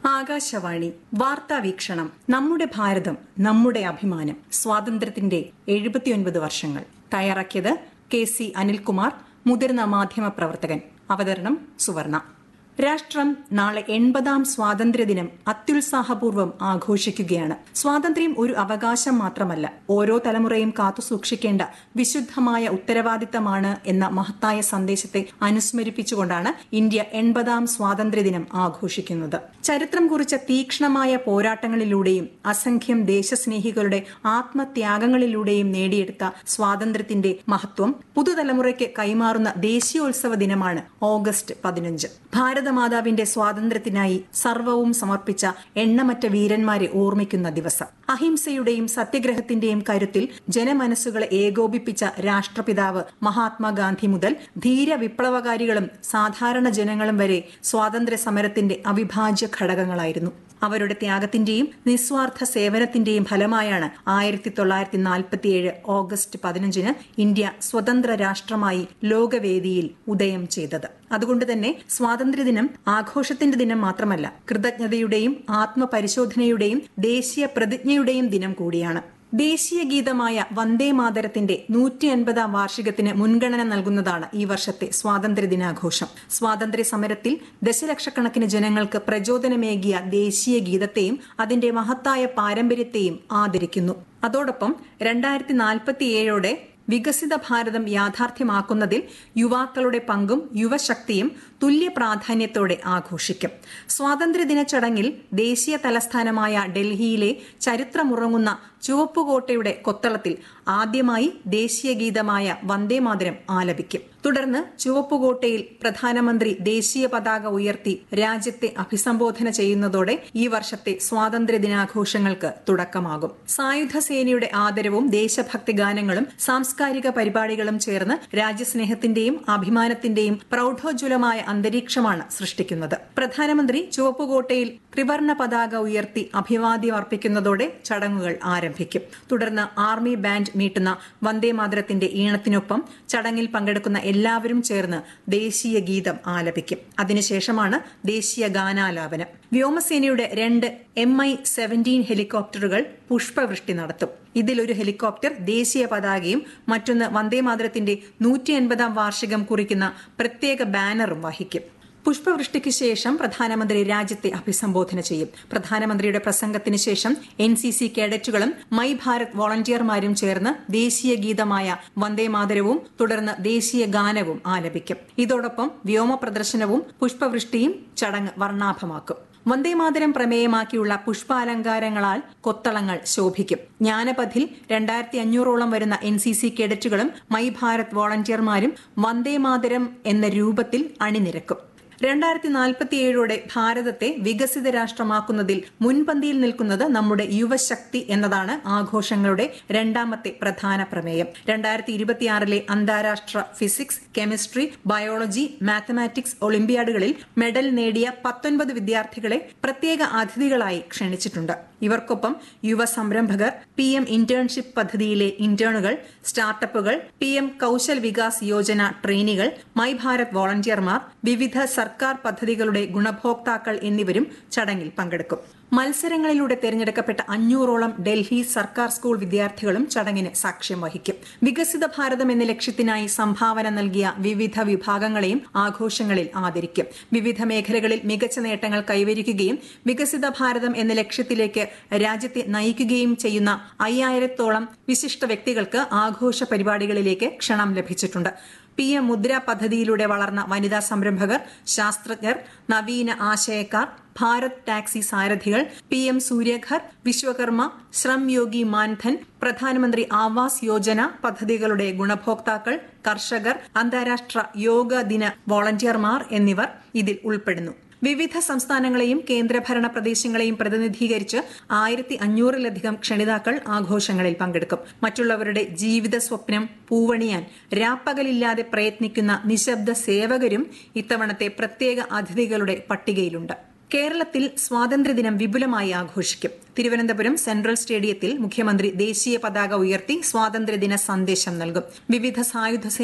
ആകാശവാണി വാർത്താ വീക്ഷണം നമ്മുടെ ഭാരതം നമ്മുടെ അഭിമാനം സ്വാതന്ത്ര്യത്തിന്റെ എഴുപത്തിയൊൻപത് വർഷങ്ങൾ തയ്യാറാക്കിയത് കെ സി അനിൽകുമാർ മുതിർന്ന മാധ്യമ പ്രവർത്തകൻ അവതരണം സുവർണ രാഷ്ട്രം നാളെ എൺപതാം സ്വാതന്ത്ര്യദിനം അത്യുത്സാഹപൂർവ്വം ആഘോഷിക്കുകയാണ് സ്വാതന്ത്ര്യം ഒരു അവകാശം മാത്രമല്ല ഓരോ തലമുറയും കാത്തുസൂക്ഷിക്കേണ്ട വിശുദ്ധമായ ഉത്തരവാദിത്തമാണ് എന്ന മഹത്തായ സന്ദേശത്തെ അനുസ്മരിപ്പിച്ചുകൊണ്ടാണ് ഇന്ത്യ എൺപതാം സ്വാതന്ത്ര്യദിനം ആഘോഷിക്കുന്നത് ചരിത്രം കുറിച്ച തീക്ഷ്ണമായ പോരാട്ടങ്ങളിലൂടെയും അസംഖ്യം ദേശസ്നേഹികളുടെ ആത്മത്യാഗങ്ങളിലൂടെയും നേടിയെടുത്ത സ്വാതന്ത്ര്യത്തിന്റെ മഹത്വം പുതുതലമുറയ്ക്ക് കൈമാറുന്ന ദേശീയോത്സവ ദിനമാണ് ഓഗസ്റ്റ് പതിനഞ്ച് ഭാരതമാതാവിന്റെ സ്വാതന്ത്ര്യത്തിനായി സർവവും സമർപ്പിച്ച എണ്ണമറ്റ വീരന്മാരെ ഓർമ്മിക്കുന്ന ദിവസം അഹിംസയുടെയും സത്യഗ്രഹത്തിന്റെയും കരുത്തിൽ ജനമനസ്സുകളെ ഏകോപിപ്പിച്ച രാഷ്ട്രപിതാവ് മഹാത്മാഗാന്ധി മുതൽ ധീര വിപ്ലവകാരികളും സാധാരണ ജനങ്ങളും വരെ സ്വാതന്ത്ര്യ സമരത്തിന്റെ അവിഭാജ്യ ഘടകങ്ങളായിരുന്നു അവരുടെ ത്യാഗത്തിന്റെയും നിസ്വാർത്ഥ സേവനത്തിന്റെയും ഫലമായാണ് ആയിരത്തി തൊള്ളായിരത്തി നാൽപ്പത്തിയേഴ് ഓഗസ്റ്റ് പതിനഞ്ചിന് ഇന്ത്യ സ്വതന്ത്ര രാഷ്ട്രമായി ലോകവേദിയിൽ ഉദയം ചെയ്തത് അതുകൊണ്ട് തന്നെ സ്വാതന്ത്ര്യദിനം ആഘോഷത്തിന്റെ ദിനം മാത്രമല്ല കൃതജ്ഞതയുടെയും ആത്മപരിശോധനയുടെയും ദേശീയ പ്രതിജ്ഞയുടെയും ദിനം കൂടിയാണ് ദേശീയ ഗീതമായ വന്ദേ മാതരത്തിന്റെ നൂറ്റി അൻപതാം വാർഷികത്തിന് മുൻഗണന നൽകുന്നതാണ് ഈ വർഷത്തെ സ്വാതന്ത്ര്യ ദിനാഘോഷം സ്വാതന്ത്ര്യ സമരത്തിൽ ദശലക്ഷക്കണക്കിന് ജനങ്ങൾക്ക് പ്രചോദനമേകിയ ദേശീയ ഗീതത്തെയും അതിന്റെ മഹത്തായ പാരമ്പര്യത്തെയും ആദരിക്കുന്നു അതോടൊപ്പം രണ്ടായിരത്തി നാൽപ്പത്തിയേഴോടെ വികസിത ഭാരതം യാഥാർത്ഥ്യമാക്കുന്നതിൽ യുവാക്കളുടെ പങ്കും യുവശക്തിയും തുല്യ പ്രാധാന്യത്തോടെ ആഘോഷിക്കും സ്വാതന്ത്ര്യദിന ചടങ്ങിൽ ദേശീയ തലസ്ഥാനമായ ഡൽഹിയിലെ ചരിത്രമുറങ്ങുന്ന ചുവപ്പുകോട്ടയുടെ കൊത്തളത്തിൽ ആദ്യമായി ദേശീയ ഗീതമായ വന്ദേമാതരം ആലപിക്കും തുടർന്ന് ചുവപ്പുകോട്ടയിൽ പ്രധാനമന്ത്രി ദേശീയ പതാക ഉയർത്തി രാജ്യത്തെ അഭിസംബോധന ചെയ്യുന്നതോടെ ഈ വർഷത്തെ സ്വാതന്ത്ര്യ ദിനാഘോഷങ്ങൾക്ക് തുടക്കമാകും സായുധ സേനയുടെ ആദരവും ദേശഭക്തി ഗാനങ്ങളും സാംസ്കാരിക പരിപാടികളും ചേർന്ന് രാജ്യസ്നേഹത്തിന്റെയും അഭിമാനത്തിന്റെയും പ്രൌഢോജ്വലമായ അന്തരീക്ഷമാണ് സൃഷ്ടിക്കുന്നത് പ്രധാനമന്ത്രി ചുവപ്പുകോട്ടയിൽ ത്രിവർണ പതാക ഉയർത്തി അഭിവാദ്യം അർപ്പിക്കുന്നതോടെ ചടങ്ങുകൾ ആരംഭിക്കും തുടർന്ന് ആർമി ബാൻഡ് മീട്ടുന്ന വന്ദേമാതരത്തിന്റെ ഈണത്തിനൊപ്പം ചടങ്ങിൽ പങ്കെടുക്കുന്ന എല്ലാവരും ചേർന്ന് ദേശീയ ഗീതം ആലപിക്കും അതിനുശേഷമാണ് ദേശീയ ഗാനാലാപനം വ്യോമസേനയുടെ രണ്ട് എം ഐ സെവന്റീൻ ഹെലികോപ്റ്ററുകൾ പുഷ്പവൃഷ്ടി നടത്തും ഇതിലൊരു ഹെലികോപ്റ്റർ ദേശീയ പതാകയും മറ്റൊന്ന് വന്ദേമാതരത്തിന്റെ നൂറ്റി അൻപതാം വാർഷികം കുറിക്കുന്ന പ്രത്യേക ബാനറും വഹിക്കും പുഷ്പവൃഷ്ടിക്ക് ശേഷം പ്രധാനമന്ത്രി രാജ്യത്തെ അഭിസംബോധന ചെയ്യും പ്രധാനമന്ത്രിയുടെ പ്രസംഗത്തിന് ശേഷം എൻ സി സി കേഡറ്റുകളും മൈ ഭാരത് വോളണ്ടിയർമാരും ചേർന്ന് ദേശീയ ഗീതമായ വന്ദേമാതരവും തുടർന്ന് ദേശീയ ഗാനവും ആലപിക്കും ഇതോടൊപ്പം വ്യോമ പ്രദർശനവും പുഷ്പവൃഷ്ടിയും ചടങ്ങ് വർണ്ണാഭമാക്കും വന്ദേമാതരം പ്രമേയമാക്കിയുള്ള പുഷ്പാലങ്കാരങ്ങളാൽ കൊത്തളങ്ങൾ ശോഭിക്കും ജ്ഞാനപഥിൽ രണ്ടായിരത്തി അഞ്ഞൂറോളം വരുന്ന എൻ സി സി കേഡറ്റുകളും മൈ ഭാരത് വോളണ്ടിയർമാരും വന്ദേമാതരം എന്ന രൂപത്തിൽ അണിനിരക്കും രണ്ടായിരത്തി നാൽപ്പത്തിയേഴോടെ ഭാരതത്തെ വികസിത രാഷ്ട്രമാക്കുന്നതിൽ മുൻപന്തിയിൽ നിൽക്കുന്നത് നമ്മുടെ യുവശക്തി എന്നതാണ് ആഘോഷങ്ങളുടെ രണ്ടാമത്തെ പ്രധാന പ്രമേയം രണ്ടായിരത്തി ഇരുപത്തിയാറിലെ അന്താരാഷ്ട്ര ഫിസിക്സ് കെമിസ്ട്രി ബയോളജി മാത്തമാറ്റിക്സ് ഒളിമ്പ്യാഡുകളിൽ മെഡൽ നേടിയ പത്തൊൻപത് വിദ്യാർത്ഥികളെ പ്രത്യേക അതിഥികളായി ക്ഷണിച്ചിട്ടുണ്ട് ഇവർക്കൊപ്പം യുവ സംരംഭകർ പി എം ഇന്റേൺഷിപ്പ് പദ്ധതിയിലെ ഇന്റേണുകൾ സ്റ്റാർട്ടപ്പുകൾ പി എം കൌശൽ വികാസ് യോജന ട്രെയിനികൾ മൈ ഭാരത് വോളണ്ടിയർമാർ വിവിധ സർക്കാർ പദ്ധതികളുടെ ഗുണഭോക്താക്കൾ എന്നിവരും ചടങ്ങിൽ പങ്കെടുക്കും മത്സരങ്ങളിലൂടെ തെരഞ്ഞെടുക്കപ്പെട്ട അഞ്ഞൂറോളം ഡൽഹി സർക്കാർ സ്കൂൾ വിദ്യാർത്ഥികളും ചടങ്ങിന് സാക്ഷ്യം വഹിക്കും വികസിത ഭാരതം എന്ന ലക്ഷ്യത്തിനായി സംഭാവന നൽകിയ വിവിധ വിഭാഗങ്ങളെയും ആഘോഷങ്ങളിൽ ആദരിക്കും വിവിധ മേഖലകളിൽ മികച്ച നേട്ടങ്ങൾ കൈവരിക്കുകയും വികസിത ഭാരതം എന്ന ലക്ഷ്യത്തിലേക്ക് രാജ്യത്തെ നയിക്കുകയും ചെയ്യുന്ന അയ്യായിരത്തോളം വിശിഷ്ട വ്യക്തികൾക്ക് ആഘോഷ പരിപാടികളിലേക്ക് ക്ഷണം ലഭിച്ചിട്ടുണ്ട് പി എം മുദ്ര പദ്ധതിയിലൂടെ വളർന്ന വനിതാ സംരംഭകർ ശാസ്ത്രജ്ഞർ നവീന ആശയക്കാർ ഭാരത് ടാക്സി സാരഥികൾ പി എം സൂര്യഘർ വിശ്വകർമ്മ ശ്രം യോഗി മാൻധൻ പ്രധാനമന്ത്രി ആവാസ് യോജന പദ്ധതികളുടെ ഗുണഭോക്താക്കൾ കർഷകർ അന്താരാഷ്ട്ര യോഗ ദിന വോളണ്ടിയർമാർ എന്നിവർ ഇതിൽ ഉൾപ്പെടുന്നു വിവിധ സംസ്ഥാനങ്ങളെയും കേന്ദ്രഭരണ പ്രദേശങ്ങളെയും പ്രതിനിധീകരിച്ച് ആയിരത്തി അഞ്ഞൂറിലധികം ക്ഷണിതാക്കൾ ആഘോഷങ്ങളിൽ പങ്കെടുക്കും മറ്റുള്ളവരുടെ ജീവിത സ്വപ്നം പൂവണിയാൻ രാപ്പകലില്ലാതെ പ്രയത്നിക്കുന്ന നിശബ്ദ സേവകരും ഇത്തവണത്തെ പ്രത്യേക അതിഥികളുടെ പട്ടികയിലുണ്ട് കേരളത്തിൽ സ്വാതന്ത്ര്യദിനം വിപുലമായി ആഘോഷിക്കും തിരുവനന്തപുരം സെൻട്രൽ സ്റ്റേഡിയത്തിൽ മുഖ്യമന്ത്രി ദേശീയ പതാക ഉയർത്തി സ്വാതന്ത്ര്യദിന സന്ദേശം നൽകും വിവിധ സായുധ